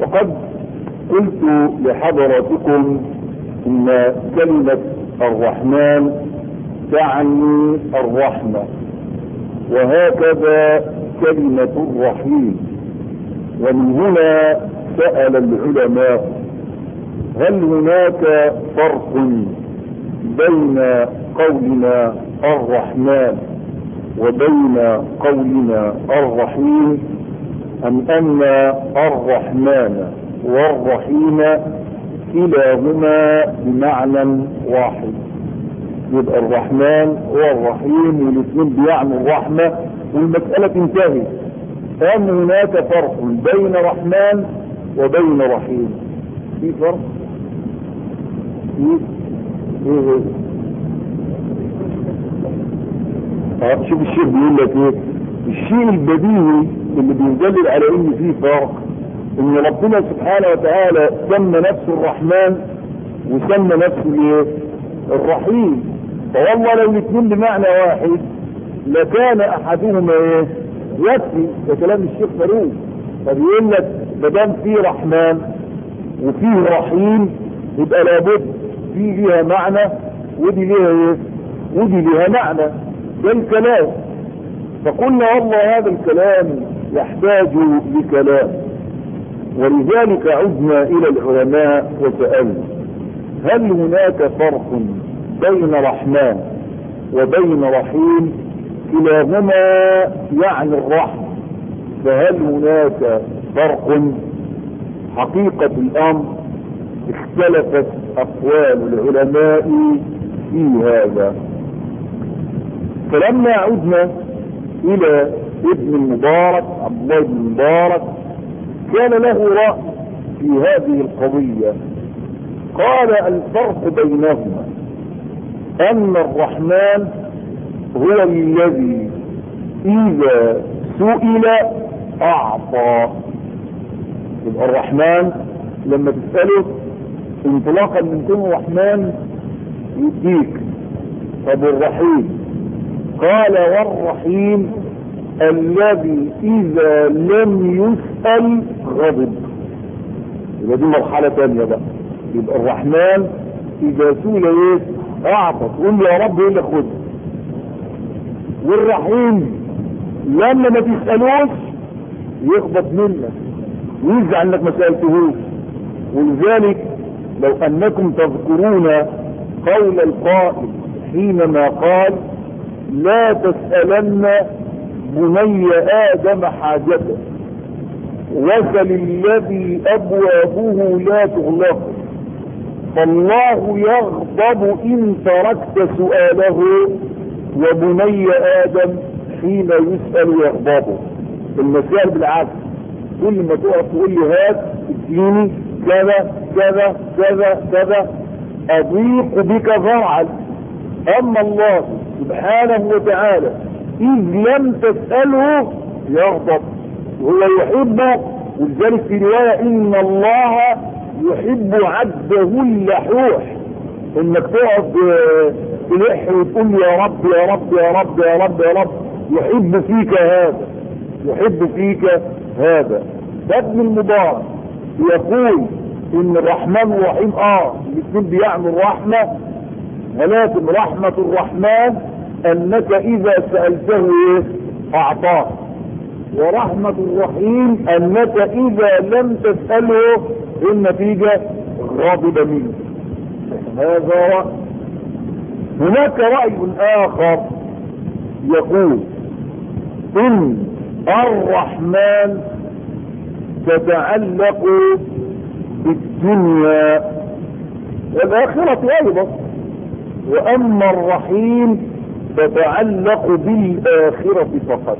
وقد قلت لحضراتكم ان كلمة الرحمن تعني الرحمة وهكذا كلمة الرحيم ومن هنا سأل العلماء هل هناك فرق بين قولنا الرحمن وبين قولنا الرحيم أم أن الرحمن والرحيم كلاهما بمعنى واحد يبقى الرحمن والرحيم والاثنين بيعنوا الرحمة والمسألة انتهت أن هناك فرق بين رحمن وبين رحيم في فرق في ايه ايه اه شوف الشيخ بيقول لك ايه الشيء البديهي اللي بيدلل على ان في فرق ان ربنا سبحانه وتعالى سمى نفسه الرحمن وسمى نفسه ايه الرحيم فوالله لو الاثنين بمعنى واحد لكان احدهما ايه يكفي ده كلام الشيخ فاروق فبيقول لك ما دام في رحمن وفيه رحيم يبقى لابد دي ليها معنى ودي ليها ايه ودي ليها معنى ده الكلام فقلنا والله هذا الكلام يحتاج لكلام ولذلك عدنا الى العلماء وسألنا هل هناك فرق بين رحمن وبين رحيم كلاهما يعني الرحمة فهل هناك فرق حقيقة الامر اختلفت اقوال العلماء في هذا فلما عدنا الى ابن المبارك عبد الله بن المبارك كان له رأي في هذه القضية قال الفرق بينهما ان الرحمن هو الذي اذا سئل اعطى يبقى الرحمن لما تسأله انطلاقا من كونه رحمن يديك طب الرحيم قال والرحيم الذي اذا لم يسأل غضب يبقى دي مرحلة تانية بقى يبقى الرحمن اذا سئل ايه اعطى تقول له يا رب ايه اللي خد والرحيم لما ما تسألوش يخبط منك ويزعل انك ما سألتهوش ولذلك لو انكم تذكرون قول القائل حينما قال لا تسألن بني آدم حاجته وسل الذي أبوابه لا تغلق فالله يغضب إن تركت سؤاله وبني آدم حين يسأل يغضبه المسائل بالعكس كل ما تقف تقول لي هات اديني كذا كذا كذا كذا أضيق بك ذرعا أما الله سبحانه وتعالى إذ لم تسأله يغضب هو يحبه ولذلك في رواية إن الله يحب عبده اللحوح انك تقف تلح وتقول يا رب يا رب يا رب يا رب يا رب يحب فيك هذا يحب فيك هذا ابن المبارك يقول ان الرحمن الرحيم اه الاثنين بيعمل الرحمة ولكن رحمة الرحمن انك اذا سألته ايه اعطاك ورحمة الرحيم انك اذا لم تسأله النتيجة غضب منك هذا رأي هناك رأي آخر يقول إن الرحمن تتعلق بالدنيا والآخرة أيضا وأما الرحيم تتعلق بالآخرة فقط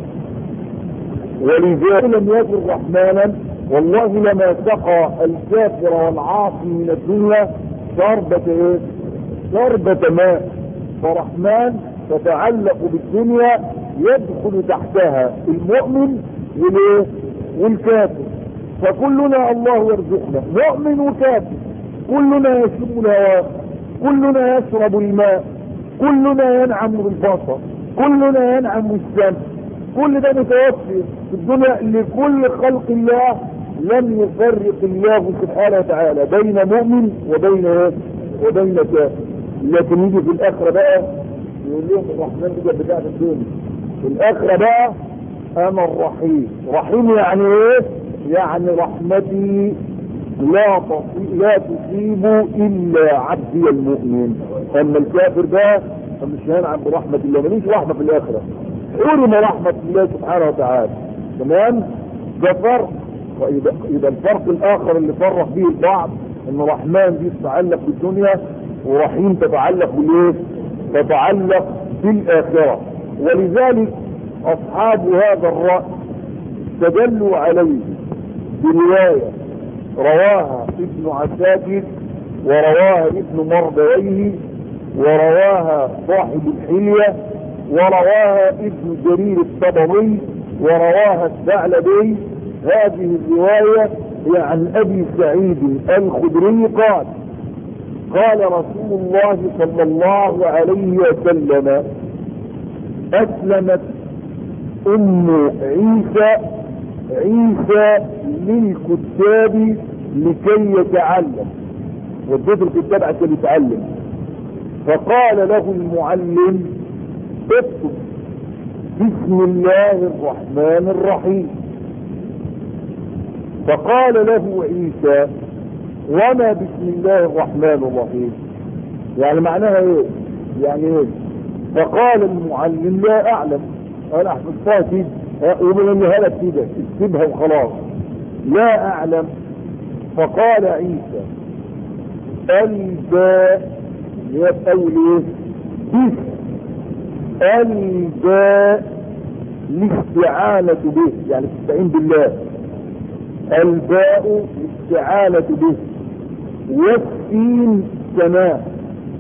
ولذلك لم يكن رحمانا والله لما سقى الكافر والعاصي من الدنيا شربة ايه شربة ماء فرحمن تتعلق بالدنيا يدخل تحتها المؤمن والايه والكافر فكلنا الله يرزقنا مؤمن وكافر كلنا يشرب الهواء كلنا يشرب الماء كلنا ينعم بالبصر كلنا ينعم بالسمع كل ده متوفر في الدنيا لكل خلق الله لم يفرق الله سبحانه وتعالى بين مؤمن وبين ايه؟ وبين كافر لكن يجي في الاخره بقى يقول لهم الرحمن ده بتاعت الدنيا في الاخره بقى انا الرحيم رحيم يعني ايه؟ يعني رحمتي لا تصيب لا تصيب الا عبدي المؤمن اما الكافر ده فمش هينعم برحمه الله ماليش رحمه في الاخره حرم رحمه الله سبحانه وتعالى تمام ده فرق ويبقى الفرق الاخر اللي فرق به البعض ان رحمن دي تتعلق بالدنيا ورحيم تتعلق بالايه تتعلق بالاخره ولذلك اصحاب هذا الراي استدلوا عليه بروايه رواها ابن عساكر ورواها ابن مردويه ورواها صاحب الحليه ورواها ابن جرير الطبري ورواها الثعلبي هذه الرواية هي عن ابي سعيد الخدري قال قال رسول الله صلى الله عليه وسلم اسلمت ام عيسى عيسى للكتاب لكي يتعلم وديت الكتاب عشان يتعلم فقال له المعلم اكتب بسم الله الرحمن الرحيم فقال له عيسى وما بسم الله الرحمن الرحيم يعني معناها ايه يعني ايه فقال المعلم لا اعلم انا حفظتها كده يقول اني هلك كده اكتبها وخلاص لا اعلم فقال عيسى الباء هي تقول ايه بسم الباء الاستعانة به يعني تستعين بالله الباء الاستعانة به والسين سماء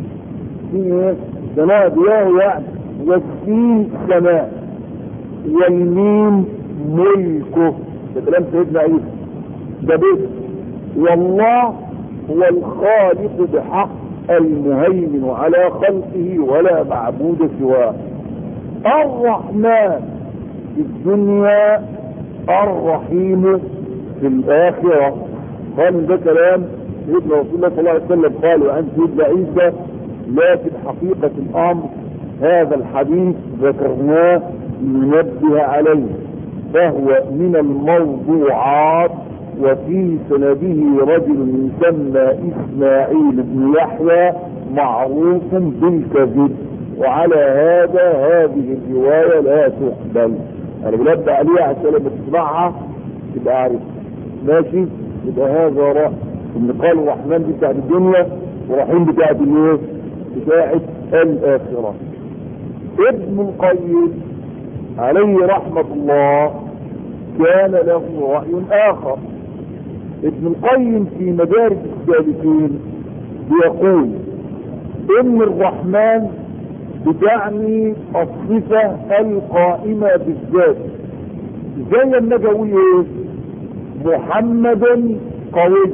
سماء بياه يعني والسين سماء والميم ملكه ده كلام سيدنا عيسى ده بيت والله هو الخالق بحق المهيمن على خلقه ولا معبود سواه الرحمن في الدنيا الرحيم في الآخرة قال ده كلام سيدنا رسول الله صلى الله عليه وسلم قال عن سيدنا عيسى لكن حقيقة الأمر هذا الحديث ذكرناه لننبه عليه فهو من الموضوعات وفي سنده رجل يسمى اسماعيل بن يحيى معروف بالكذب وعلى هذا هذه الرواية لا تقبل انا بنبه عليها عشان لما تسمعها تبقى عارف ماشي يبقى هذا رأي ان قال الرحمن دي بتاعت الدنيا ورحيم بتاعت الايه بتاعت الاخرة ابن القيم عليه رحمة الله كان له رأي اخر ابن القيم في مدارج السالكين بيقول ان الرحمن بتعني الصفة القائمة بالذات زي ما اقول ايه محمد قوي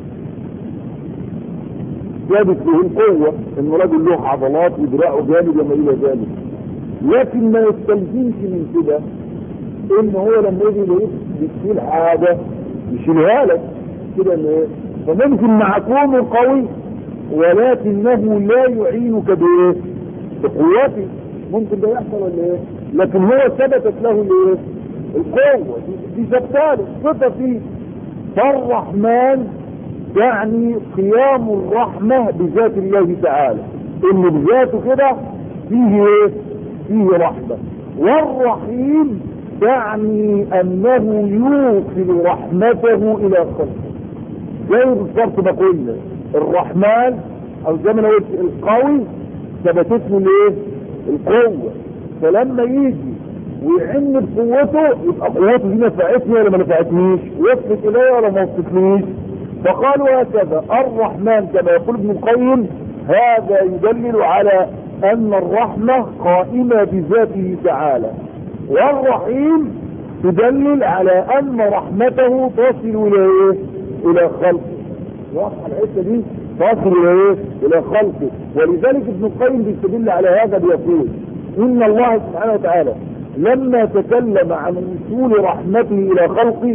ثابت به القوة انه راجل له عضلات ودراعه جامد وما الى ذلك لكن ما يستلزمش من كده ان هو لما يجي يلاقيك بتشيل حاجة يشيلها لك كده ان ايه فممكن مع كونه قوي ولكنه لا يعينك بايه بقوته ممكن ده يحصل ولا ايه لكن هو ثبتت له الايه القوة دي ثبتاله صفة فيه فالرحمن يعني قيام الرحمة بذات الله تعالى ان بذاته كده فيه ايه فيه رحمة والرحيم يعني انه يوصل رحمته الى خلقه زي بالظبط ما قلنا الرحمن او زي ما انا قلت القوي ثبتت له الايه القوة فلما يجي ويعن بقوته يبقى قوته دي نفعتني ولا ما نفعتنيش وصلت الي ولا ما وصلتنيش فقالوا هكذا الرحمن كما يقول ابن القيم هذا يدلل على ان الرحمة قائمة بذاته تعالى والرحيم تدلل على ان رحمته تصل الى ايه الى خلقه واضحه الحته دي تصل الى ايه الى خلقه ولذلك ابن القيم بيستدل على هذا بيقول ان الله سبحانه وتعالى لما تكلم عن وصول رحمته الى خلقه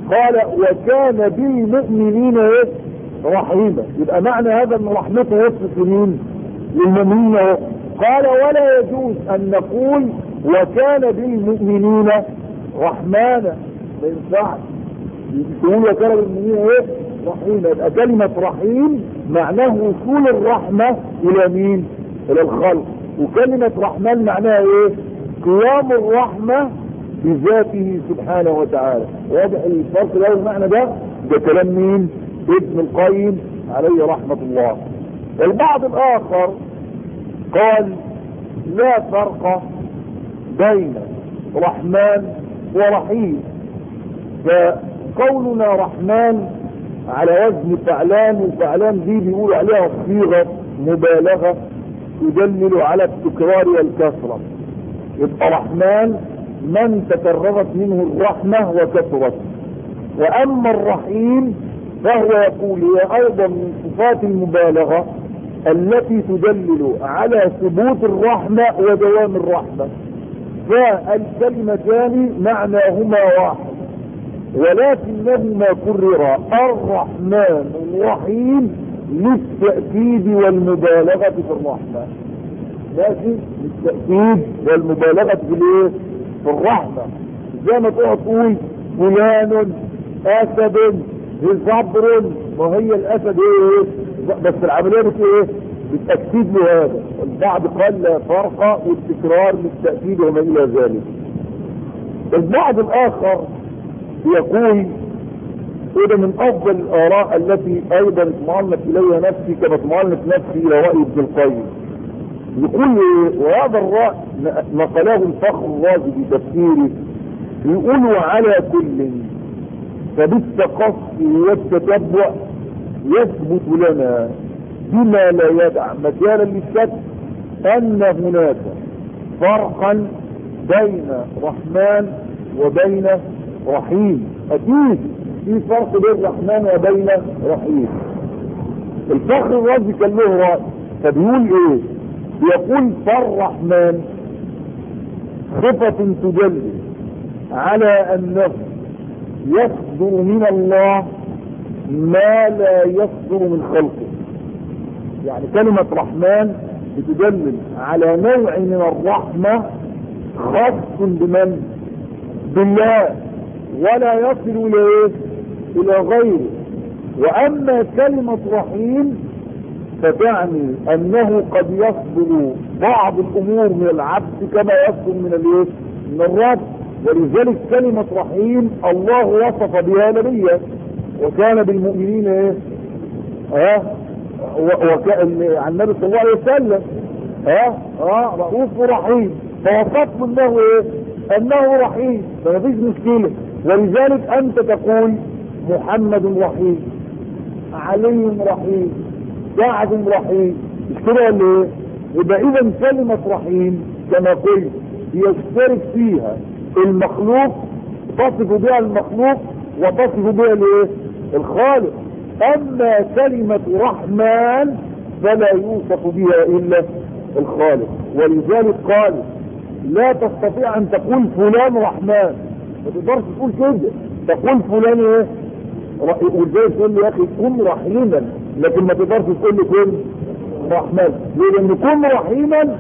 قال وكان بالمؤمنين ايه رحيما يبقى معنى هذا ان رحمته وصلت لمين للمؤمنين اهو قال ولا يجوز ان نقول وكان بالمؤمنين رحمانا ما ينفعش تقول وكان بالمؤمنين ايه رحيما يبقى كلمة رحيم معناه وصول الرحمة الى مين الى الخلق وكلمة رحمن معناها ايه قيام الرحمة بذاته سبحانه وتعالى واضح الفرق ده المعنى ده ده كلام مين ابن القيم عليه رحمة الله البعض الاخر قال لا فرق بين رحمن ورحيم فقولنا رحمن على وزن فعلان وفعلان دي بيقولوا عليها صيغه مبالغه تدلل على التكرار والكثره يبقى رحمن من تكررت منه الرحمه وكثرت واما الرحيم فهو يقول هي ايضا من صفات المبالغه التي تدلل على ثبوت الرحمه ودوام الرحمه فالكلمتان معناهما واحد ولكنهما كررا الرحمن الرحيم للتأكيد والمبالغة في الرحمة ماشي للتأكيد والمبالغة في الايه في الرحمة زي ما تقعد تقول فلان اسد صبر وهي الاسد ايه بس العملية بت ايه بالتأكيد لهذا البعض قال لا فرق والتكرار للتأكيد وما الى ذلك البعض الاخر يقول وده من افضل الاراء التي ايضا اطمأنت اليها نفسي كما اطمأنت نفسي الى راي ابن القيم يقول وهذا الراي نقله الفخر الرازي في تفسيره يقول على كل فبالتقصي والتتبع يثبت لنا بما لا يدع مجالا للشك ان هناك فرقا بين رحمن وبين رحيم اكيد في فرق بين رحمن وبين رحيم الفخر الرازي كان له راي فبيقول ايه يقول فالرحمن صفة تدل على انه يصدر من الله ما لا يصدر من خلقه يعني كلمة رحمن بتدلل على نوع من الرحمة خاص بمن بالله ولا يصل الى ايه الى غيره واما كلمة رحيم فتعني انه قد يصدر بعض الامور من العبد كما يصدر من الايه من الرب ولذلك كلمة رحيم الله وصف بها نبيا وكان بالمؤمنين ايه ها وكان عن النبي صلى الله عليه وسلم ها ها رؤوف رحيم فوصفه انه ايه انه رحيم فما فيش مشكلة ولذلك انت تقول محمد رحيم علي رحيم سعد رحيم مش كده ولا ايه يبقى اذا كلمة رحيم كما قلت يشترك فيها المخلوق تصف بها المخلوق وتصف بها الايه الخالق اما كلمة رحمن فلا يوصف بها الا الخالق ولذلك قال لا تستطيع ان تقول فلان رحمن ما تقدرش تقول كده تقول فلان ايه ولذلك تقول له يا اخي كن رحيما لكن ما تقدرش تقول له كن رحمن لان كن رحيما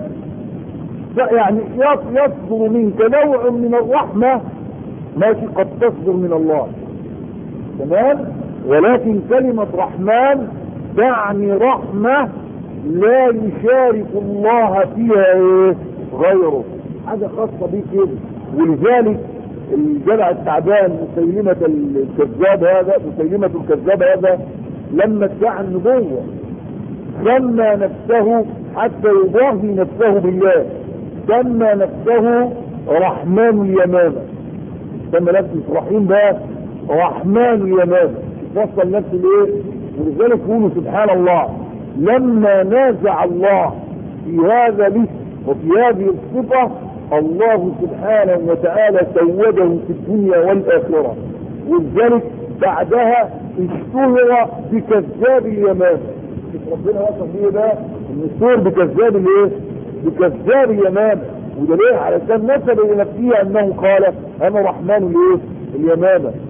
يعني يصدر منك نوع من الرحمة ماشي قد تصدر من الله تمام ولكن كلمة رحمن تعني رحمة لا يشارك الله فيها ايه غيره حاجة خاصة بيه كده ولذلك الجدع التعبان مسيلمة الكذاب هذا مسيلمة الكذاب هذا لما ادعى النبوة سمى نفسه حتى يضاهي نفسه بالله سمى نفسه رحمن اليمامة سمى نفسه رحيم بقى رحمن اليمامة وصل نفسه لايه ولذلك يقولوا سبحان الله لما نازع الله في هذا الاسم وفي هذه الصفة الله سبحانه وتعالى سوده في الدنيا والآخرة ولذلك بعدها اشتهر بكذاب اليمامة ربنا وصف بيه بقى النسور بكذاب الايه بكذاب اليمامة وده ليه علشان نسب الى نفسه انه قال انا رحمن الايه اليمامة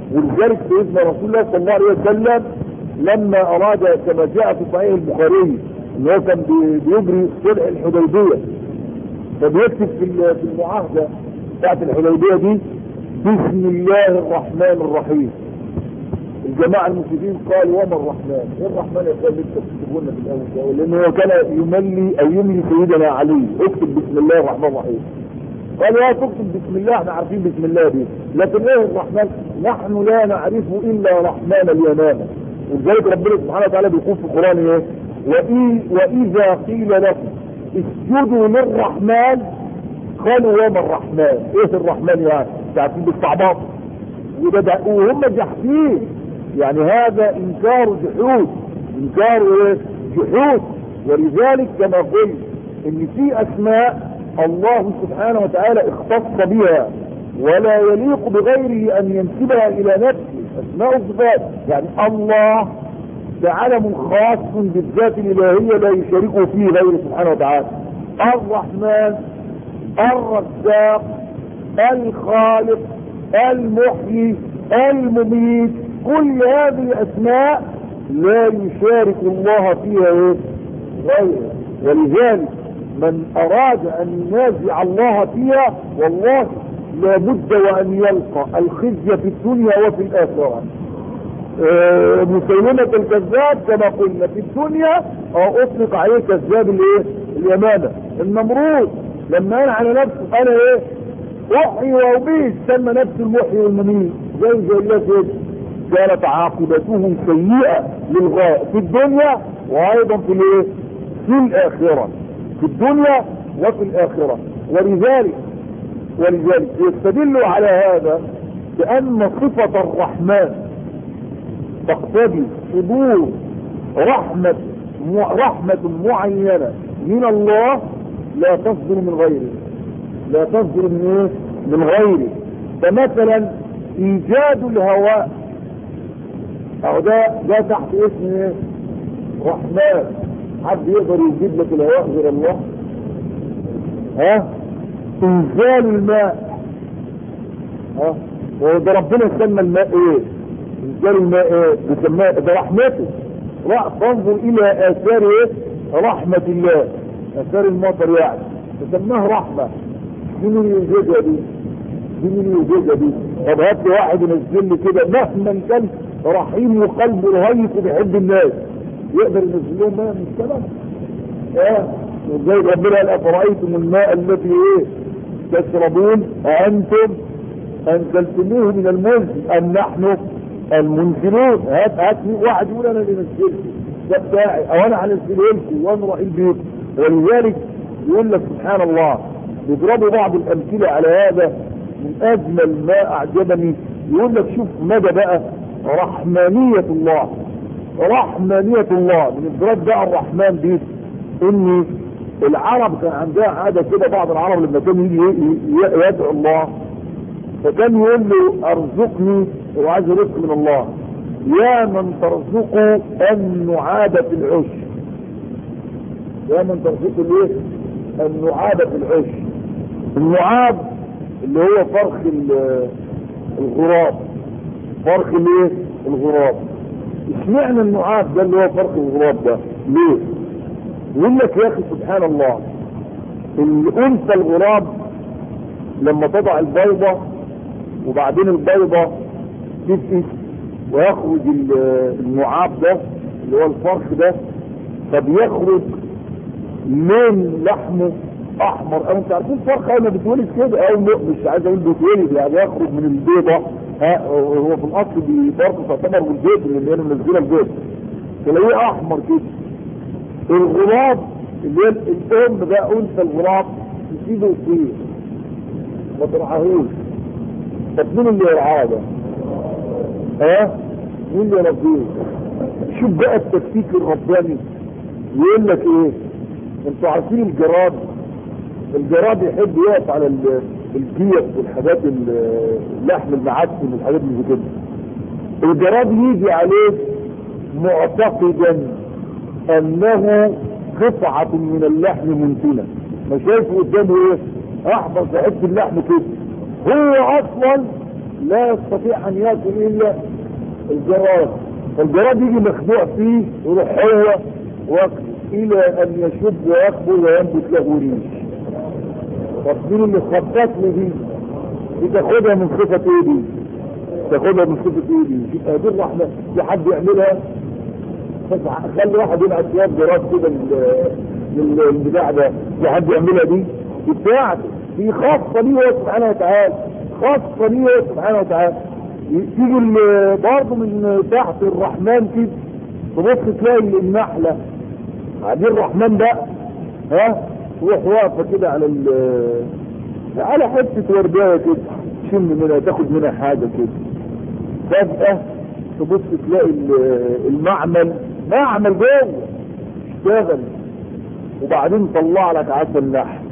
ولذلك سيدنا رسول الله صلى الله عليه وسلم لما اراد كما جاء في صحيح البخاري ان هو كان بيجري صلح الحديبيه فبيكتب في في المعاهده بتاعت الحديبيه دي بسم الله الرحمن الرحيم الجماعة المسلمين قالوا وما الرحمن ايه الرحمن يا اخوان لسه بتكتبوا لنا في الاول لان هو كان يملي او يملي سيدنا علي اكتب بسم الله الرحمن الرحيم قال يا تكتب بسم الله احنا عارفين بسم الله دي لكن ايه الرحمن نحن لا نعرف الا رحمن اليمامه ولذلك ربنا سبحانه وتعالى بيقول في القران ايه وإي واذا قيل لكم اسجدوا للرحمن قالوا وما الرحمن ايه الرحمن يعني تعرفين بالصعبات وده وهم جحدين يعني هذا انكار جحود انكار ايه جحود ولذلك كما قلت ان في اسماء الله سبحانه وتعالى اختص بها ولا يليق بغيره ان ينسبها الى نفسه اسماء الصفات يعني الله ده علم خاص بالذات الالهيه لا يشاركه فيه غيره سبحانه وتعالى الرحمن الرزاق الخالق المحيي المميت كل هذه الاسماء لا يشارك الله فيها ايه غيره ولذلك من اراد ان ينازع الله فيها والله لابد وان يلقى الخزي في الدنيا وفي الاخره آه مسيلمة الكذاب كما قلنا في الدنيا او اطلق عليه كذاب الايه اليمامة النمرود لما قال على نفسه قال ايه احيي واميت سمى نفسه المحيي والمميت زي زي الله كده كانت عاقبته سيئة للغاية في الدنيا وايضا في الايه في الاخرة في الدنيا وفي الاخرة ولذلك ولذلك يستدل على هذا بان صفة الرحمن تقتضي حضور رحمة رحمة معينة من الله لا تصدر من غيره لا تصدر من ايه من غيره فمثلا ايجاد الهواء او ده ده تحت اسم ايه رحمن حد يقدر يجيب لك الهواء غير الله ها انزال الماء ها وده ربنا سمى الماء ايه انزال الماء ايه بيسماه ده رحمته لا تنظر الى اثار ايه رحمة الله اثار المطر يعني تسماه رحمة دي من يوجدها دي دي من يوجدها دي طب هات لي واحد ينزل لي كده مهما كان رحيم وقلبه رهيف وبيحب الناس يقدر ينزل لهم ماء من السماء اه وزي ربنا قال افرايتم الماء الذي ايه تشربون أأنتم أنزلتموه من المنزل أم نحن المنزلون هات هات واحد يقول أنا اللي نزلته ده بتاعي أو أنا هنزله لكم وأنا رايح البيت ولذلك يقول لك سبحان الله يضربوا بعض الأمثلة على هذا من أجمل ما أعجبني يقول لك شوف مدى بقى رحمانية الله رحمانية الله من إضراب بقى الرحمن دي إن العرب كان عندها عادة كده بعض العرب لما كان يجي يدعو الله فكان يقول له ارزقني وعايز رزق من الله يا من ترزق النعاب في العش يا من ترزق الايه النعاب في العش النعاب اللي هو فرخ الغراب فرخ الايه الغراب اشمعنى النعاب ده اللي هو فرخ الغراب ده ليه يقول لك يا اخي سبحان الله الانثى الغراب لما تضع البيضة وبعدين البيضة تفقس ويخرج النعاب ده اللي هو الفرخ ده فبيخرج من لحمه احمر او انت عارفين الفرخ اول ما بتولد كده او مش عايز اقول بتولد يعني يخرج من البيضة ها هو في الاصل دي برضه تعتبر من البيض اللي هي منزله البيض تلاقيه احمر كده الغراب اللي هي الام بقى انثى الغراب تسيبه يطير ما ترعاهوش طب مين اللي يرعاه ده؟ ها؟ مين اللي يربيه؟ شوف بقى التكتيك الرباني يقول لك ايه؟ انتوا عارفين الجراد الجراد يحب يقف على الجيف والحاجات اللحم المعفن والحاجات اللي زي كده الجراد يجي عليه معتقدا انه قطعة من اللحم منتنة ما شايفه قدامه ايه احمر في حته اللحم كده هو اصلا لا يستطيع ان ياكل الا الجراد فالجراد يجي مخدوع فيه يروح هو واكل الى ان يشب ويكبر وينبت له ريش طب مين اللي خبط له دي؟ دي تاخدها من صفة ايه دي؟ تاخدها من صفة ايه دي؟ يبقى دي الرحمة في حد يعملها خلي واحد يبعت ثياب جراد كده للبتاع ده في حد يعملها دي؟ دي بتاعته دي خاصة ليه هو سبحانه وتعالى خاصة ليه هو سبحانه وتعالى تيجي برضه من تحت الرحمن كده تبص تلاقي النحلة عادي الرحمن بقى ها تروح واقفة كده على ال على حتة وردية كده تشم منها تاخد منها حاجة كده فجأة تبص تلاقي المعمل معمل جوه اشتغل وبعدين طلع لك عسل نحل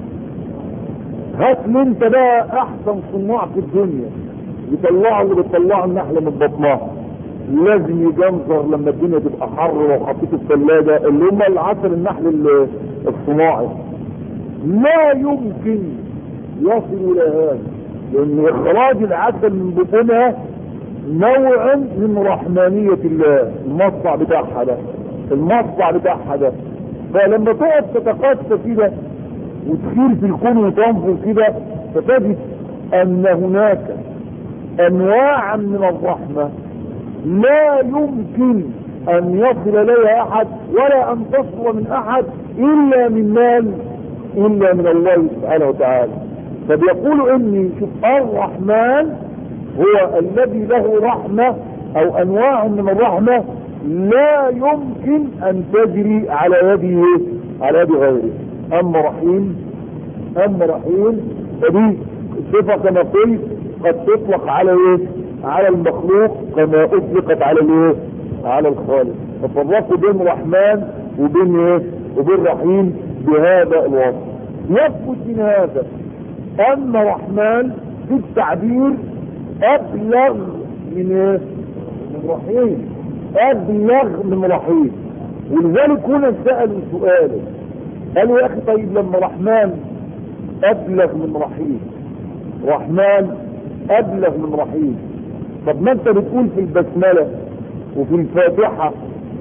هات لي انت بقى احسن صناع في الدنيا يطلعوا اللي بيطلعوا النحله من بطنها لازم يجنزر لما الدنيا تبقى حر لو حطيته في الثلاجه اللي هم العسل النحل الصناعي لا يمكن يصل الى هذا لان اخراج العسل من بطونها نوع من رحمانية الله المصنع بتاعها ده المصنع بتاعها ده فلما تقعد تتقصى كده وتخير في الكون وتنظر كده فتجد ان هناك انواعا من الرحمة لا يمكن ان يصل اليها احد ولا ان تصل من احد الا من مال الا من الله سبحانه وتعالى فبيقولوا اني شوف الرحمن هو الذي له رحمة او انواع من الرحمة لا يمكن ان تجري على يده على يد غيره اما رحيم اما رحيم فدي صفة كما قلت قد تطلق على ايه على المخلوق كما اطلقت على الايه على الخالق ففرقوا بين رحمن وبين ايه وبين رحيم بهذا الوصف يثبت من هذا ان رحمن في التعبير ابلغ من ايه من رحيم ابلغ من رحيم ولذلك هنا سألوا سؤالا قالوا يا اخي طيب لما رحمن ابلغ من رحيم رحمن ابلغ من رحيم طب ما انت بتقول في البسملة وفي الفاتحة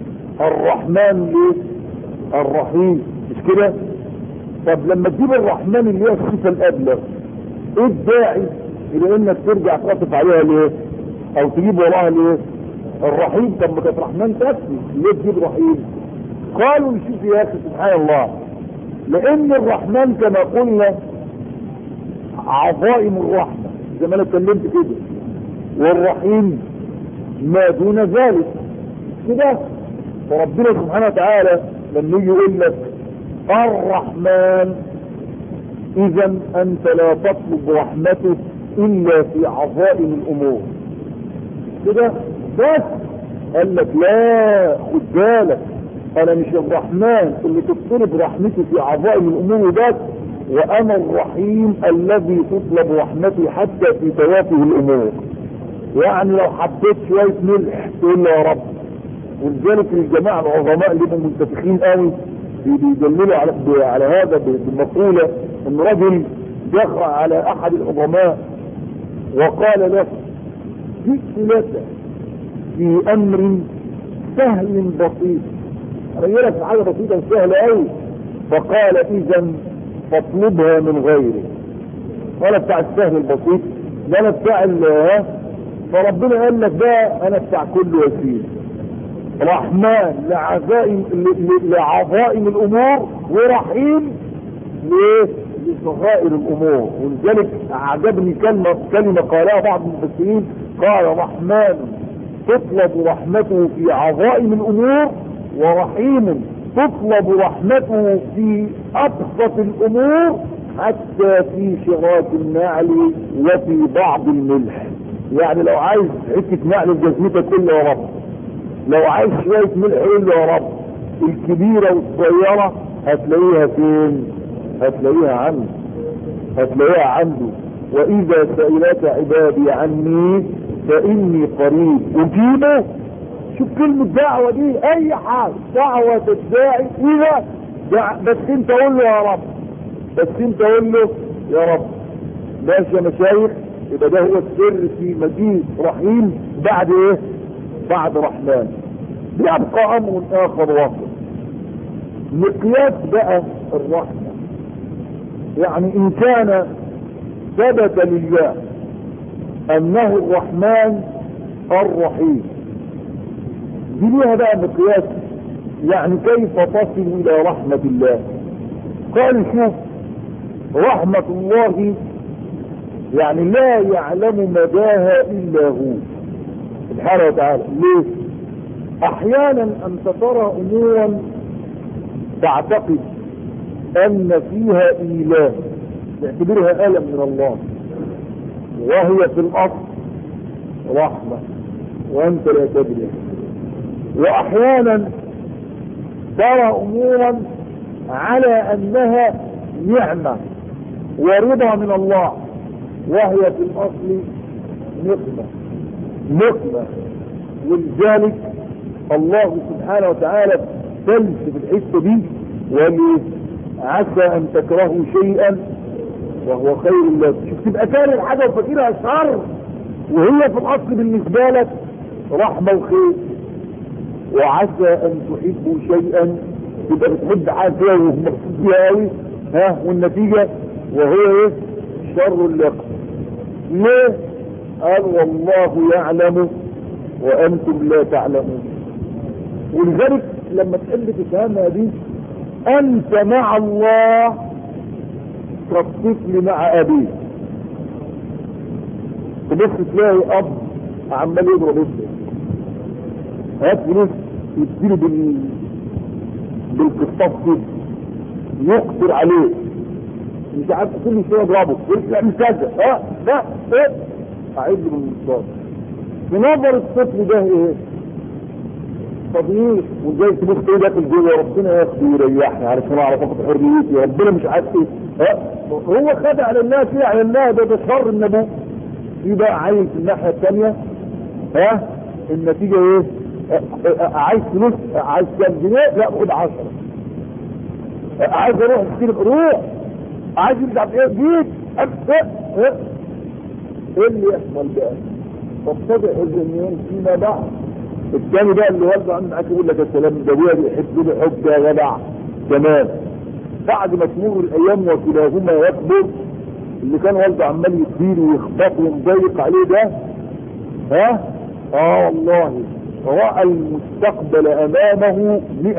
الرحمن ليه الرحيم مش كده طب لما تجيب الرحمن اللي هي الصفة الابلغ ايه الداعي الى انك ترجع تعطف عليها ليه او تجيب وراها ليه الرحيم طب ما كانت رحمن تكفي ليه تجيب رحيم قالوا نشوف يا اخي سبحان الله لان الرحمن كما قلنا عظائم الرحمة زي ما انا اتكلمت كده والرحيم ما دون ذلك كده فربنا سبحانه وتعالى لما يجي يقول لك الرحمن اذا انت لا تطلب رحمته الا في عظائم الامور كده بس قال لك لا خد بالك انا مش الرحمن اللي تطلب رحمتي في عظائم الامور بس وانا الرحيم الذي تطلب رحمتي حتى في توافه الامور يعني لو حبيت شوية ملح تقول له يا رب ولذلك الجماعة العظماء اللي هم منتفخين قوي بيدللوا على على هذا بالمقولة ان رجل دخل على احد العظماء وقال له جئت لك في امر سهل بسيط رجلك في حاجة بسيطة سهلة قوي فقال اذا فاطلبها من غيره ولا بتاع السهل البسيط ده انا بتاع ال فربنا قال لك ده انا بتاع كل وسيله رحمن لعزائم لعظائم الامور ورحيم ليه لصغائر الامور ولذلك اعجبني كلمه كلمه قالها بعض المفسرين قال رحمن تطلب رحمته في عظائم الامور ورحيم تطلب رحمته في ابسط الامور حتى في شراك النعل وفي بعض الملح يعني لو عايز حته نعل جزمتك كله يا رب لو عايز شويه ملح قول يا رب الكبيره والصغيره هتلاقيها فين هتلاقيها عنده هتلاقيها عنده واذا سئلك عبادي عني فاني قريب اجيبه شوف كلمة دعوة دي اي حاجة دعوة الداعي اذا دع... بس انت قول له يا رب بس انت قول له يا رب ماشي يا مشايخ يبقى ده هو السر في مجيء رحيم بعد ايه بعد رحمن بيبقى امر اخر واحد مقياس بقى الرحمة يعني ان كان ثبت لله انه الرحمن الرحيم دي ليها بقى مقياس يعني كيف تصل الى رحمة الله قال شوف رحمة الله يعني لا يعلم مداها الا هو سبحانه وتعالى ليه احيانا انت ترى امورا تعتقد ان فيها اله تعتبرها الم من الله وهي في الاصل رحمة وانت لا تدري واحيانا ترى امورا على انها نعمة ورضا من الله وهي في الاصل نقمة نقمة ولذلك الله سبحانه وتعالى تلف في الحته دي وقال عسى ان تكرهوا شيئا وهو خير لكم شوف تبقى كاره الحاجه وفاكرها شر وهي في الاصل بالنسبه لك رحمه وخير وعسى ان تحبوا شيئا تبقى بتحب حاجه كده ومبسوط بيها قوي ها والنتيجه وهي ايه شر لكم ليه قال والله يعلم وانتم لا تعلمون ولذلك لما تحب تفهمها دي انت مع الله كالطفل مع ابيه تبص تلاقي اب عمال يضرب ابنه هات فلوس يديله بال بالقسطاس كده يقدر عليه مش عارف كل شويه يضربه يعمل كذا اه لا ايه اعيد له بالمصدر في نظر الطفل ده ايه طبيعي وازاي تبص كده داخل جوه ربنا ياخده ويريحني علشان اعرف اخد حريتي ربنا مش عارف ايه ها هو خد على الله كده على الله ده ده شر النبوة في بقى عايز في الناحيه الثانيه ها النتيجه ايه عايز فلوس عايز كام جنيه لا خد 10 عايز اروح اشتري روح عايز يرجع بايه جيت ايه ايه ايه اللي يحصل بقى تتضح الدنيا فيما بعد الثاني بقى اللي والده عنده معاك يقول لك السلام ده ابويا بيحب لي حب يا جدع تمام بعد ما تمر الايام وكلاهما يكبر اللي كان والده عمال يديله ويخبطه ومضيق عليه ده ها اه والله راى المستقبل امامه 100%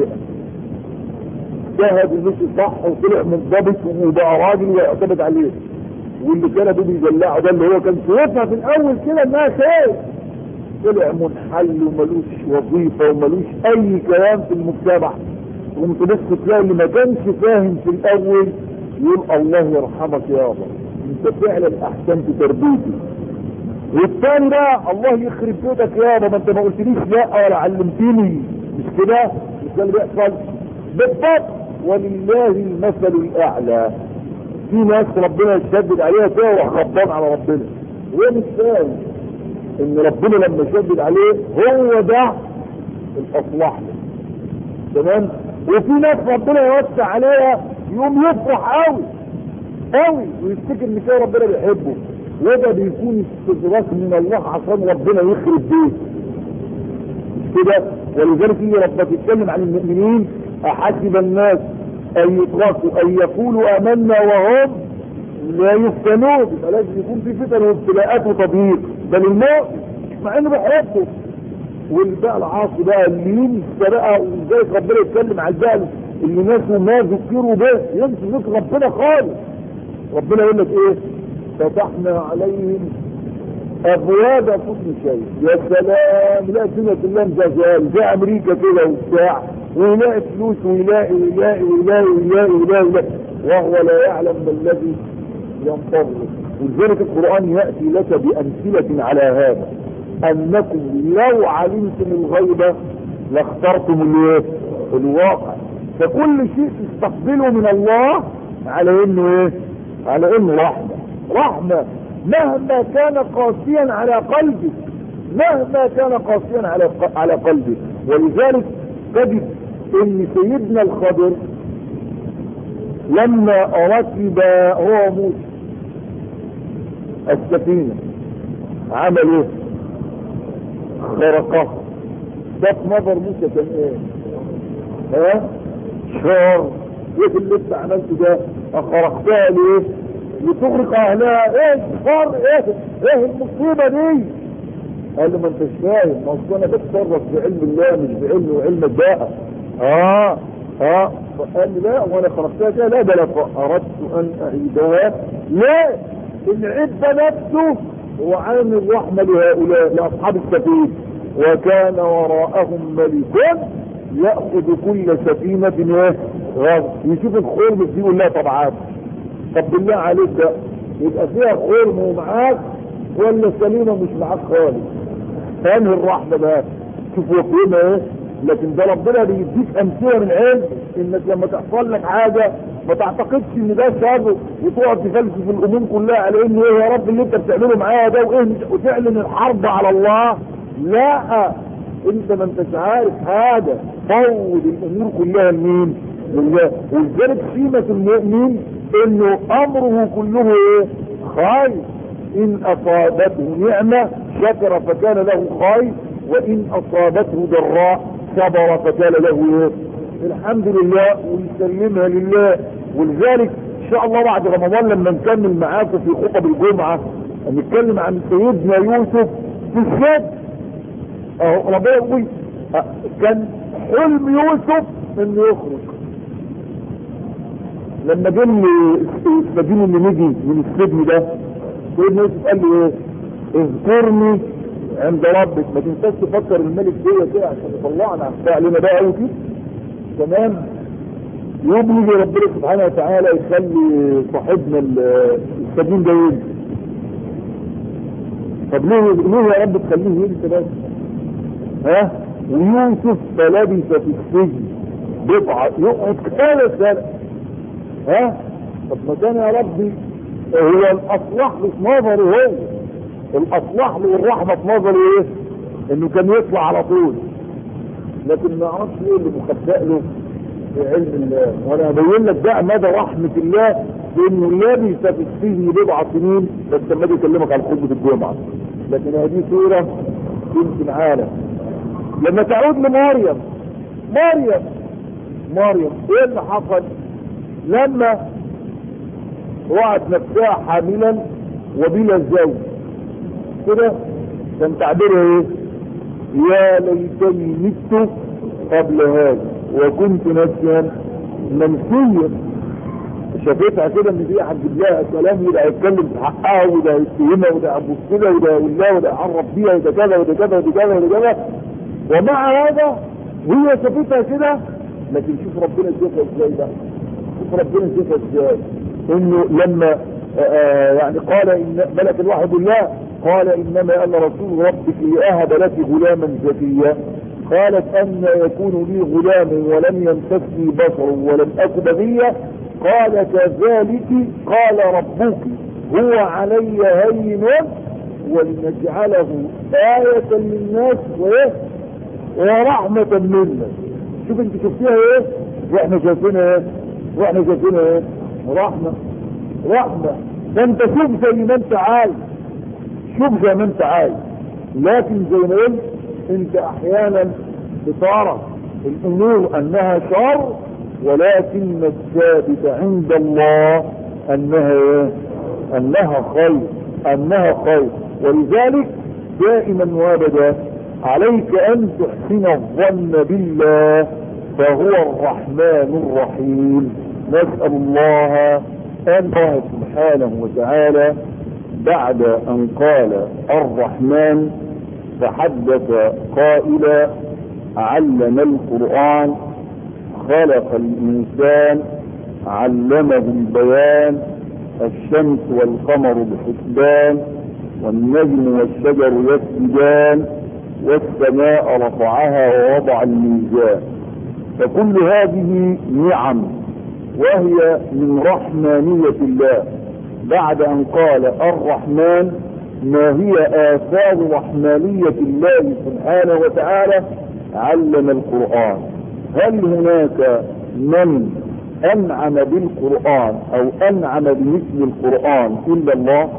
جهد ومشي صح وطلع منضبط وبقى راجل ويعتمد عليه واللي كان ابوه بيدلعه ده اللي هو كان شايفها في الاول كده انها خير طلع منحل وملوش وظيفه وملوش اي كلام في المجتمع ومتبص تلاقي اللي ما كانش فاهم في الاول يقول الله يرحمك يا الله انت فعلا احسنت تربيتي والثاني بقى الله يخرب بيتك يا ما انت ما قلتليش لا ولا علمتني مش كده مش ده اللي بيحصل بالضبط ولله المثل الاعلى في ناس ربنا يشدد عليها كده وراح غضبان على ربنا هو مش فاهم ان ربنا لما يشدد عليه هو ده الاصلح له تمام وفي ناس ربنا يوسع عليها يقوم يفرح قوي قوي ويفتكر ان كده ربنا بيحبه وده بيكون استدراك من الله عشان ربنا يخرب بيه كده ولذلك هي ربنا تتكلم عن المؤمنين احسب الناس ان يتركوا ان يقولوا امنا وهم لا يفتنون يبقى لازم يكون في فتن وابتلاءات وتضييق بل الموت مع انه بيحبه والبقى العاصي بقى اللي ينسى بقى وازاي ربنا يتكلم على البقى اللي ناسوا ما ذكروا به ينسى ذكر ربنا خالص ربنا يقول لك ايه فتحنا عليهم ابواب كل شيء يا سلام لا الدنيا كلها مزازال زي امريكا كده وبتاع ويلاقي فلوس ويلاقي ويلاقي ويلاقي ويلاقي ويلاقي, ويلاقي وهو لا يعلم ما الذي ينتظر ولذلك القرآن يأتي لك بأمثلة على هذا أنكم لو علمتم الغيبة لاخترتم الايه الواقع فكل شيء تستقبله من الله على انه ايه على انه رحمة رحمة مهما كان قاسيا على قلبك مهما كان قاسيا على على قلبك ولذلك تجد ان سيدنا الخضر لما ركب هو موسى السفينة عمل ايه خرقها ده في نظر موسى كان ايه ها شر ايه اللي انت عملته ده اخرقتها ليه لتغرق اهلها ايه شر ايه ايه المصيبه دي قال له ما انتش فاهم ما اصل انا بتصرف بعلم الله مش بعلم وعلمك بقى اه اه فقال لي لا وانا خرجتها كده لا ده انا اردت ان اعيدها لا العيب ده نفسه هو عامل رحمه لهؤلاء لاصحاب السفينه وكان وراءهم ملك ياخذ كل سفينه ايه غصب يشوف الخرم دي يقول لا طبعا طب بالله عليك ده يبقى فيها خرم ومعاك ولا سليمه مش معاك خالص انهي الرحمه بقى شوف وقيمه ايه لكن ده ربنا بيديك امثله من علم انك لما تحصل لك حاجه ما تعتقدش ان ده شر وتقعد تفلسف الامور كلها على انه ايه يا رب اللي انت بتعمله معايا ده وايه وتعلن الحرب على الله لا انت ما انتش عارف حاجه فوض الامور كلها لمين؟ لله ولذلك قيمه المؤمن انه امره كله ايه؟ خير ان اصابته نعمه شكر فكان له خير وان اصابته ضراء صبر فكان له ايه؟ الحمد لله ويسلمها لله ولذلك ان شاء الله بعد رمضان لما نكمل معاكم في خطب الجمعه نتكلم عن سيدنا يوسف في السجن اهو ربنا يقول كان حلم يوسف انه يخرج لما جه السجين اللي نجي من السجن ده سيدنا يوسف قال له ايه اذكرني عند ربك ما تنساش تفكر الملك فيا كده عشان يطلعنا بتاع لنا بقى قوي كده تمام يوم يجي ربنا سبحانه وتعالى يخلي صاحبنا السجين ده يجي طب ليه ليه يا رب تخليه يجي بس ها ويوسف فلبث في السجن بضعة يقعد ثلاث سنة ها طب ما كان يا ربي هو الاصلح له في نظري هو الاصلح له والرحمه في نظري ايه؟ انه كان يطلع على طول لكن ما اعرفش ايه اللي مخبأ له في علم الله وانا ابين لك بقى مدى رحمه الله بانه لبث في السجن بضع سنين بس لما اجي اكلمك عن خطبه الجمعه لكن هذه سوره يمكن عالم لما تعود لمريم مريم مريم ايه اللي حصل لما وقعت نفسها حاملا وبلا زوج كده كان تعبيرها ايه يا ليتني مت قبل هذا وكنت نفسا منسيا شافتها كده ان دي هتجيب لها كلام وده هيتكلم في حقها وده هيتهمها وده هيبص كده وده يقول لها وده يعرف بيها وده كذا وده كذا وده كذا وده كذا ومع هذا وهي شافتها كده لكن شوف ربنا شافها ازاي بقى شوف ربنا شافها ازاي انه لما آآ يعني قال ان ملك الواحد الله قال انما انا رسول ربك لاهب لك غلاما زكيا قالت ان يكون لي غلام ولم يمسسني بشر ولم اك بغيا قال كذلك قال ربك هو علي هين ولنجعله آية للناس وايه ورحمة منا شوف انت شفتيها ايه واحنا شايفينها ايه واحنا شايفينها ايه رحمة رحمة ده انت شوف زي ما انت عايز شوف زي ما انت عايز لكن زي ما قلت انت احيانا بترى الامور انها شر ولكن الثابت عند الله انها ايه انها خير انها خير ولذلك دائما وابدا عليك ان تحسن الظن بالله فهو الرحمن الرحيم نسأل الله ان الله سبحانه وتعالى بعد ان قال الرحمن تحدث قائلا علم القرآن خلق الإنسان علمه البيان الشمس والقمر بحسبان والنجم والشجر يسجدان والسماء رفعها ووضع الميزان فكل هذه نعم وهي من رحمانية الله بعد أن قال الرحمن ما هي آثار رحمانية الله سبحانه وتعالى علم القرآن هل هناك من أنعم بالقرآن أو أنعم بمثل القرآن إلا الله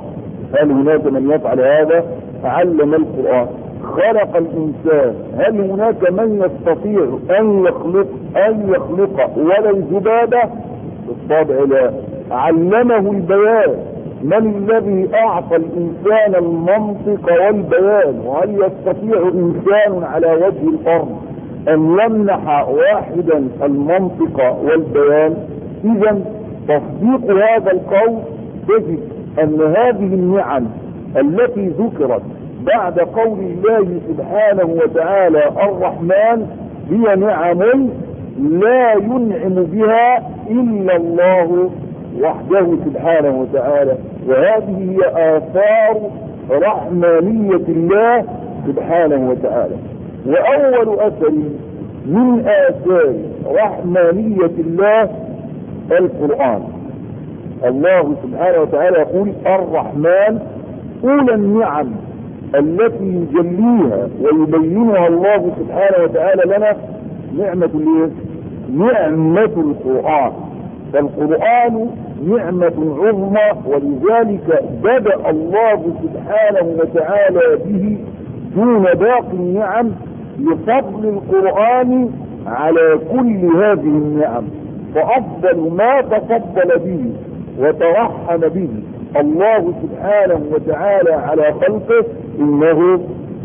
هل هناك من يفعل هذا علم القرآن خلق الإنسان هل هناك من يستطيع أن يخلق أن يخلق ولا الذبابة بالطبع لا علمه البيان من الذي أعطى الإنسان المنطق والبيان وهل يستطيع إنسان على وجه الأرض أن يمنح واحدا المنطق والبيان إذا تصديق هذا القول تجد أن هذه النعم التي ذكرت بعد قول الله سبحانه وتعالى الرحمن هي نعم لا ينعم بها إلا الله وحده سبحانه وتعالى وهذه هي آثار رحمانية الله سبحانه وتعالى وأول أثر من آثار رحمانية الله القرآن الله سبحانه وتعالى يقول الرحمن أولى النعم التي يجليها ويبينها الله سبحانه وتعالى لنا نعمة الايه؟ نعمة القرآن فالقرآن نعمة عظمى ولذلك بدأ الله سبحانه وتعالى به دون باقي النعم لفضل القرآن على كل هذه النعم فأفضل ما تفضل به وترحم به الله سبحانه وتعالى على خلقه إنه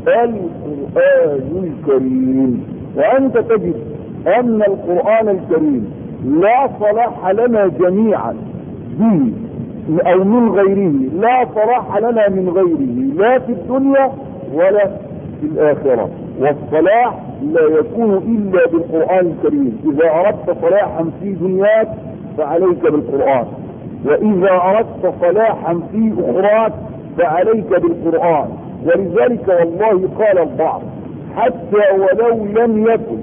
القرآن الكريم وأنت تجد أن القرآن الكريم لا صلاح لنا جميعا به أو من غيره لا صلاح لنا من غيره لا في الدنيا ولا في الآخرة والصلاح لا يكون إلا بالقرآن الكريم إذا أردت صلاحا في دنياك فعليك بالقرآن وإذا أردت صلاحا في أخراك فعليك بالقرآن ولذلك والله قال البعض حتى ولو لم يكن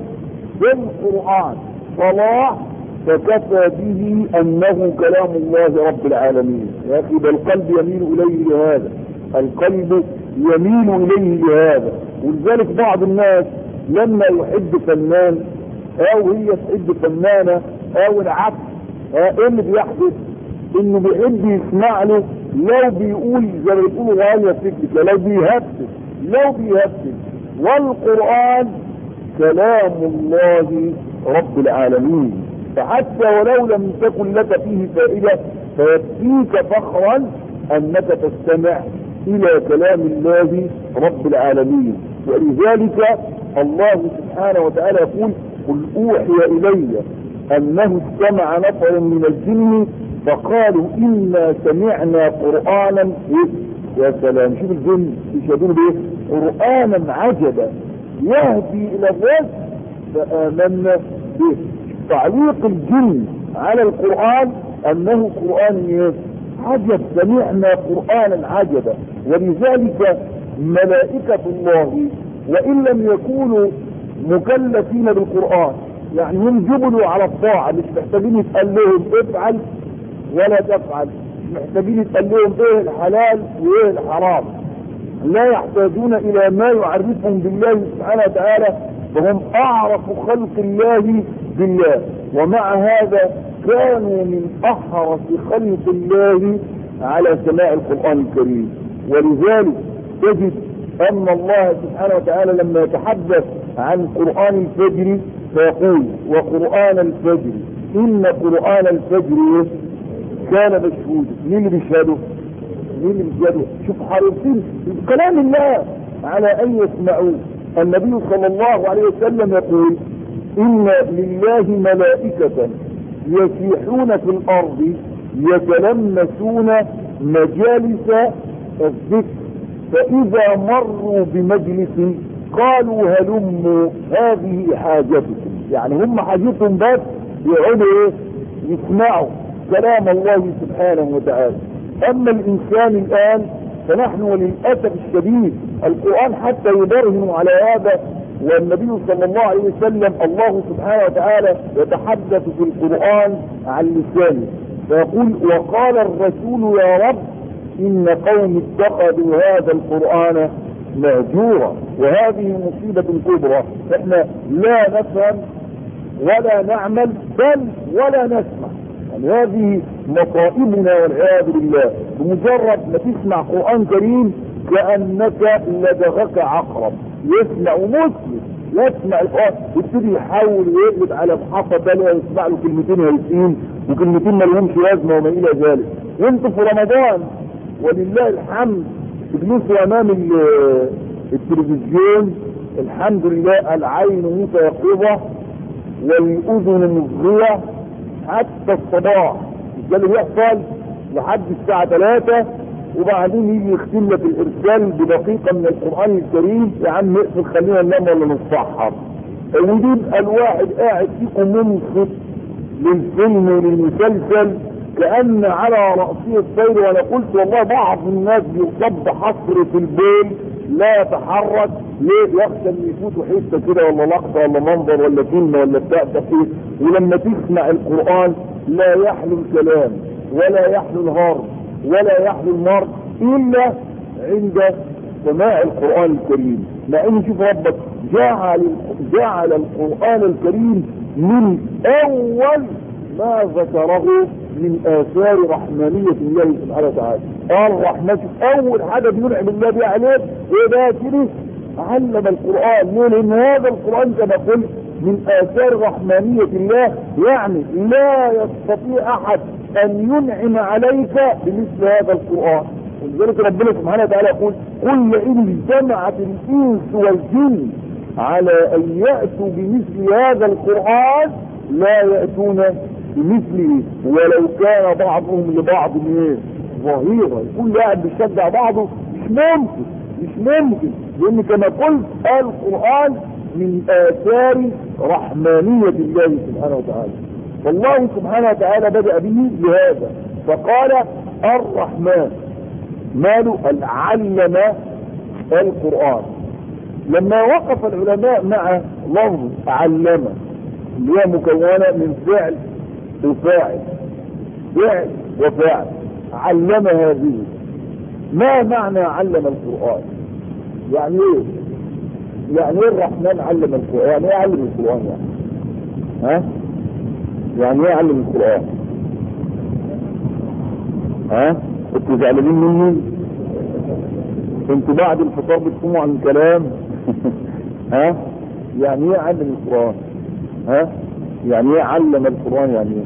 بالقرآن صلاح فكفى به أنه كلام الله رب العالمين يا أخي ده القلب يميل إليه لهذا القلب يميل إليه لهذا ولذلك بعض الناس لما يحب فنان أو هي تحب فنانة أو العكس ايه اللي بيحدث انه بيحب يسمع له لو بيقول زي ما بيقولوا غاية فكرة لو بيهبس لو بيهبس والقرآن كلام الله رب العالمين فحتى ولو لم تكن لك فيه فائدة فيكفيك فخرا انك تستمع الى كلام الله رب العالمين ولذلك الله سبحانه وتعالى يقول قل اوحي الي انه استمع نفر من الجن فقالوا انا سمعنا قرانا يا سلام شوف الجن يشهدون بايه قرانا عجبا يهدي الى الرشد فامنا به تعليق الجن على القران انه قران عجب سمعنا قرانا عجبا ولذلك ملائكه الله وان لم يكونوا مكلفين بالقران يعني هم جبلوا على الطاعه مش محتاجين يتقال لهم افعل ولا تفعل محتاجين يتقال لهم ايه الحلال وايه الحرام لا يحتاجون الى ما يعرفهم بالله سبحانه وتعالى فهم اعرف خلق الله بالله ومع هذا كانوا من احرص خلق الله على سماع القرآن الكريم ولذلك تجد ان الله سبحانه وتعالى لما يتحدث عن قرآن الفجر فيقول وقرآن الفجر ان قرآن الفجر كان مشهودا مين اللي بيشهده مين اللي بيشهده شوف حريصين كلام الله على ان يسمعوه النبي صلى الله عليه وسلم يقول ان لله ملائكة يسيحون في الارض يتلمسون مجالس الذكر فاذا مروا بمجلس قالوا هلموا هذه حاجتكم يعني هم حاجتهم بس يقعدوا ايه يسمعوا كلام الله سبحانه وتعالى اما الانسان الان فنحن وللاسف الشديد القران حتى يبرهن على هذا والنبي صلى الله عليه وسلم الله سبحانه وتعالى يتحدث في القران عن لسانه فيقول وقال الرسول يا رب ان قوم اتخذوا هذا القران مهجورا وهذه مصيبه كبرى فاحنا لا نفهم ولا نعمل بل ولا نسمع يعني هذه مصائبنا والعياذ بالله بمجرد ما تسمع قرآن كريم كأنك لدغك عقرب يسمع مسلم يسمع القرآن يبتدي يحاول ويقلب على محطة تانية يسمع له كلمتين هيسين وكلمتين ما لهمش لازمة وما إلى ذلك وانتوا في رمضان ولله الحمد تجلسوا أمام التلفزيون الحمد لله العين متيقظة والأذن مصغية حتى الصباح ده اللي بيحصل لحد الساعة 3 وبعدين يجي يختم لك الارسال بدقيقة من القرآن الكريم يا عم اقفل خلينا ننام ولا نصحى ويبقى الواحد قاعد فيكم منصت للفيلم وللمسلسل كأن على رأسه الطير وانا قلت والله بعض الناس بيصب حصر في البيل لا يتحرك ليه يخشى ان يفوتوا حته كده ولا لقطه ولا منظر ولا كلمه ولا بتاع تفكير ولما تسمع القران لا يحلو الكلام ولا يحلو الهرب ولا يحلو المرض الا عند سماع القران الكريم مع ان شوف ربك جعل جعل القران الكريم من اول ما ذكره من اثار رحمانيه الله سبحانه وتعالى قال الرحمن اول حاجه بينعم الله بها عليك ايه ده كده علم القران ليه لان هذا القران كما قلت من اثار رحمانيه الله يعني لا يستطيع احد ان ينعم عليك بمثل هذا القران ولذلك ربنا سبحانه وتعالى يقول قل ان اجتمعت الانس والجن على ان ياتوا بمثل هذا القران لا ياتون بمثله ولو كان بعضهم لبعض ايه ظهيرا كل واحد بيشجع بعضه مش ممكن مش ممكن لان كما قلت القران من اثار رحمانيه الله سبحانه وتعالى والله سبحانه وتعالى بدا به بهذا فقال الرحمن ماله علم القران لما وقف العلماء مع لفظ علم اللي هي مكونه من فعل وفاعل فعل وفاعل علم هذه ما معنى علم القرآن يعني ايه يعني ايه الرحمن علم القرآن يعني ايه علم القرآن يعني ها يعني ايه علم القرآن ها انتوا زعلانين مني انتوا بعد الفطار بتقوموا عن كلام ها يعني ايه علم القرآن ها يعني ايه علم القرآن يعني ايه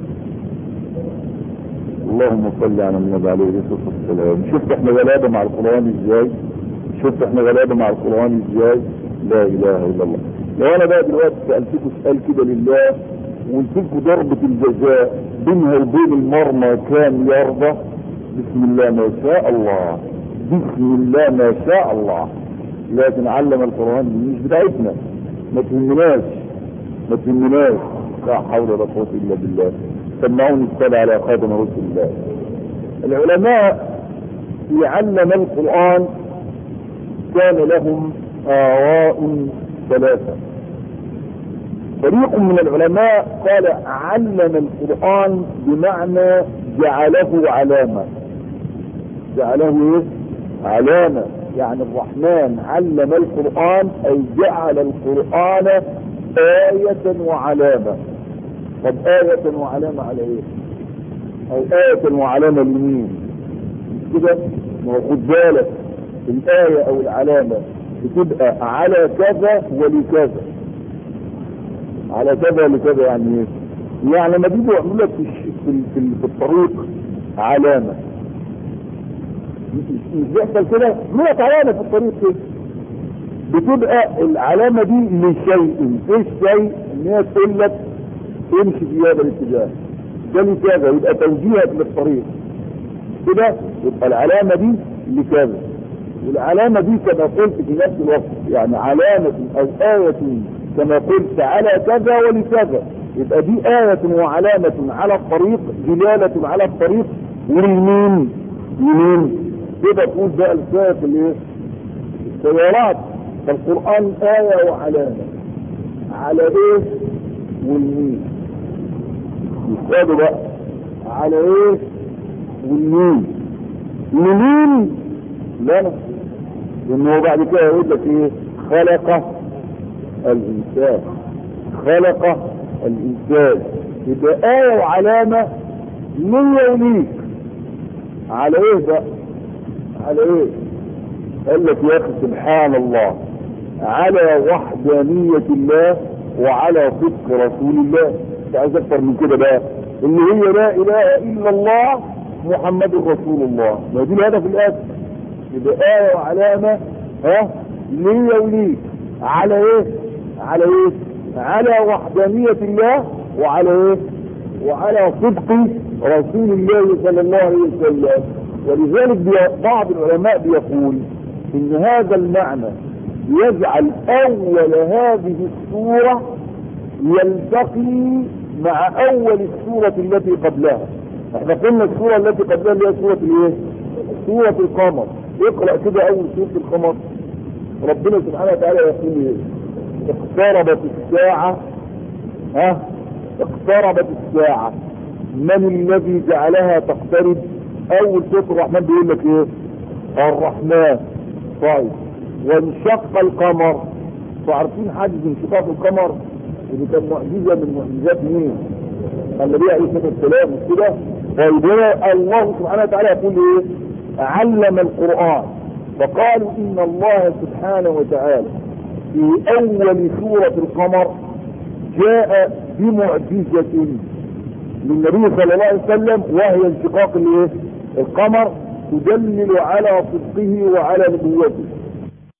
اللهم صل على النبي عليه الصلاه والسلام شفت احنا غلابه مع القران ازاي شفت احنا غلابه مع القران ازاي لا اله الا الله لو انا بقى دلوقتي سالتكم سؤال كده لله وقلت لكم ضربه الجزاء بينها وبين المرمى كان يرضى بسم الله ما شاء الله بسم الله ما شاء الله لكن علم القران دي مش بتاعتنا ما تهمناش ما تهمناش لا حول ولا قوه الا بالله سمعوني السبع على خادم رسول الله العلماء في علم القرآن كان لهم آراء ثلاثة فريق من العلماء قال علم القرآن بمعنى جعله علامة جعله ايه؟ علامة يعني الرحمن علم القرآن أي جعل القرآن آية وعلامة طب آية وعلامة على ايه او آية وعلامة لمين مش كده ما هو خد بالك الآية او العلامة بتبقى على كذا ولكذا على كذا ولكذا يعني ايه يعني لما بيجوا يعملوا لك في, في, في, في الطريق علامة مش بيحصل كده لك علامة في الطريق كده بتبقى العلامة دي لشيء ايه الشيء ان هي تقول لك امشي في هذا الاتجاه ده لكذا يبقى توجيهك للطريق كده يبقى العلامة دي لكذا والعلامة دي كما قلت في نفس الوقت يعني علامة او آية كما قلت على كذا ولكذا يبقى دي آية وعلامة على الطريق دلالة على الطريق واليمين يمين كده تقول بقى السائق الايه السيارات فالقرآن آية وعلامة على ايه والمين يسألوا بقى على ايه والمين لمين لا لانه بعد كده يقول لك ايه خلق الانسان خلق الانسان يبقى آية وعلامة ليا وليك على ايه بقى على ايه قال لك يا اخي سبحان الله على وحدانية الله وعلى صدق رسول الله مش عايز اكتر من كده بقى اللي هي لا اله الا الله محمد رسول الله ما دي الهدف الاساسي يبقى آية وعلامة ها ليا وليك على ايه على ايه على وحدانية الله وعلى ايه وعلى صدق رسول الله صلى الله عليه وسلم ولذلك بعض العلماء بيقول ان هذا المعنى يجعل اول هذه السورة يلتقي مع اول السورة التي قبلها احنا قلنا السورة التي قبلها اللي هي سورة الايه سورة القمر اقرأ كده اول سورة القمر ربنا سبحانه وتعالى يقول ايه اقتربت الساعة ها اقتربت الساعة من الذي جعلها تقترب اول سورة الرحمن بيقول لك ايه الرحمن طيب وانشق القمر فعارفين حاجز انشقاق القمر اللي كان معجزة من معجزات مين النبي عليه الصلاة والسلام مش كده طيب هنا الله سبحانه وتعالى يقول ايه علم القرآن فقالوا ان الله سبحانه وتعالى في اول سورة القمر جاء بمعجزة للنبي صلى الله عليه وسلم وهي انشقاق الايه القمر تدلل على صدقه وعلى نبوته